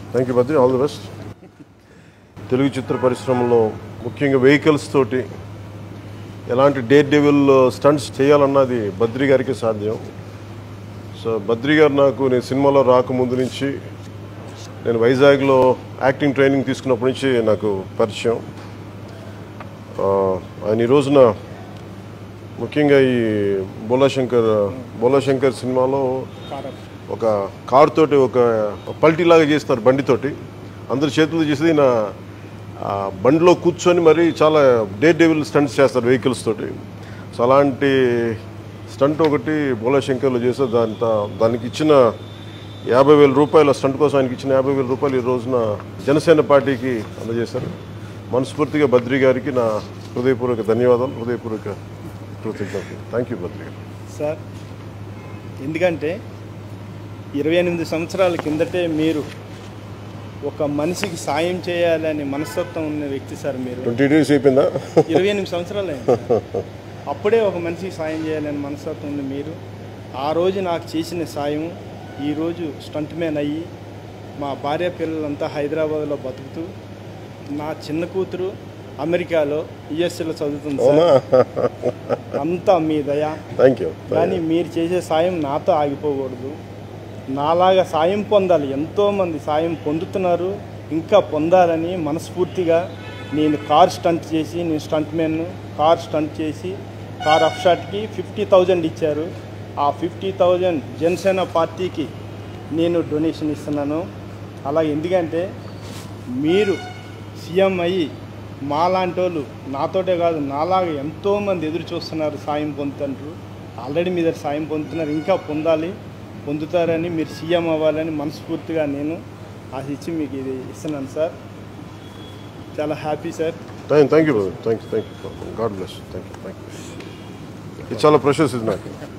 thank you Badri all the best Telugu చిత్ర పరిశ్రమలో ముఖ్యంగా వెహికల్స్ తోటి ఎలాంటి డేట్ డెవిల్ స్టంట్స్ చేయాలన్నది బద్రి గారికి సాధ్యం సో బద్రి గారు నాకు నేను సినిమాలో రాకముందు నుంచి నేను వైజాగ్లో యాక్టింగ్ ట్రైనింగ్ తీసుకున్నప్పటి నుంచి నాకు పరిచయం ఆ, ఆయన ఈ రోజున ముఖ్యంగా ఈ బోలాశంకర్ బోలాశంకర్ సినిమాలో ఒక కార్ తోటి ఒక పల్టీలాగా చేస్తారు బండితోటి అందరి చేతులు చేసేది నా ఆ, బండిలో కూర్చొని మరి చాలా డే డెవిల్ స్టంట్స్ చేస్తారు వెహికల్స్ తోటి సో అలాంటి స్టంట్ ఒకటి బోలాశంకర్లో చేస్తే దాంతో దానికి ఇచ్చిన యాభై వేల రూపాయల స్టంట్ కోసం ఆయనకి ఇచ్చిన యాభై వేల రూపాయలు ఈ రోజున జనసేన పార్టీకి అందజేశారు మనస్ఫూర్తిగా బద్రి గారికి నా హృదయపూర్వక ధన్యవాదాలు హృదయపూర్వక కృతజ్ఞతలు థ్యాంక్ యూ బద్రి గారు సార్ ఎందుకంటే ఇరవై ఎనిమిది సంవత్సరాల కిందటే మీరు ఒక మనిషికి సాయం చేయాలని మనస్తత్వం ఉన్న వ్యక్తి సార్ మీరు ట్వంటీ డేస్ అయిపోయిందా ఇరవై ఎనిమిది సంవత్సరాలు అయింది అప్పుడే ఒక మనిషికి సాయం చేయాలని మనస్తత్వం ఉంది మీరు ఆ రోజు నాకు చేసిన సాయం ఈరోజు స్టంట్ మ్యాన్ అయ్యి మా భార్య పిల్లలంతా హైదరాబాద్లో బతుకుతూ నా చిన్న కూతురు అమెరికాలో యుఎస్ఏలో చదువుతుంది అవునా సార్ అంతా మీ దయ థ్యాంక్ యూ కానీ మీరు చేసే సాయం నాతో ఆగిపోకూడదు నాలాగా సాయం పొందాలి ఎంతోమంది సాయం పొందుతున్నారు ఇంకా పొందాలని మనస్ఫూర్తిగా నేను కార్ స్టంట్ చేసి నేను స్టంట్ మ్యాన్ కార్ స్టంట్ చేసి కార్ అప్ షాట్కి ఫిఫ్టీ థౌజండ్ ఇచ్చారు ఆ ఫిఫ్టీ థౌజండ్ జనసేన పార్టీకి నేను డొనేషన్ ఇస్తున్నాను అలా ఎందుకంటే మీరు సీఎం అయ్యి మాలాంటి వాళ్ళు నాతోటే కాదు నాలాగా ఎంతోమంది ఎదురు చూస్తున్నారు సాయం పొందుతుంటారు ఆల్రెడీ మీ దగ్గర సాయం పొందుతున్నారు ఇంకా పొందాలి పొందుతారని మీరు సీఎం అవ్వాలని మనస్ఫూర్తిగా నేను ఆశించి మీకు ఇది ఇస్తున్నాను సార్ చాలా happy sir thank thank you thank you thank you god bless thank you thank you ఇది చాలా ప్రెషర్స్ ఇది నాకు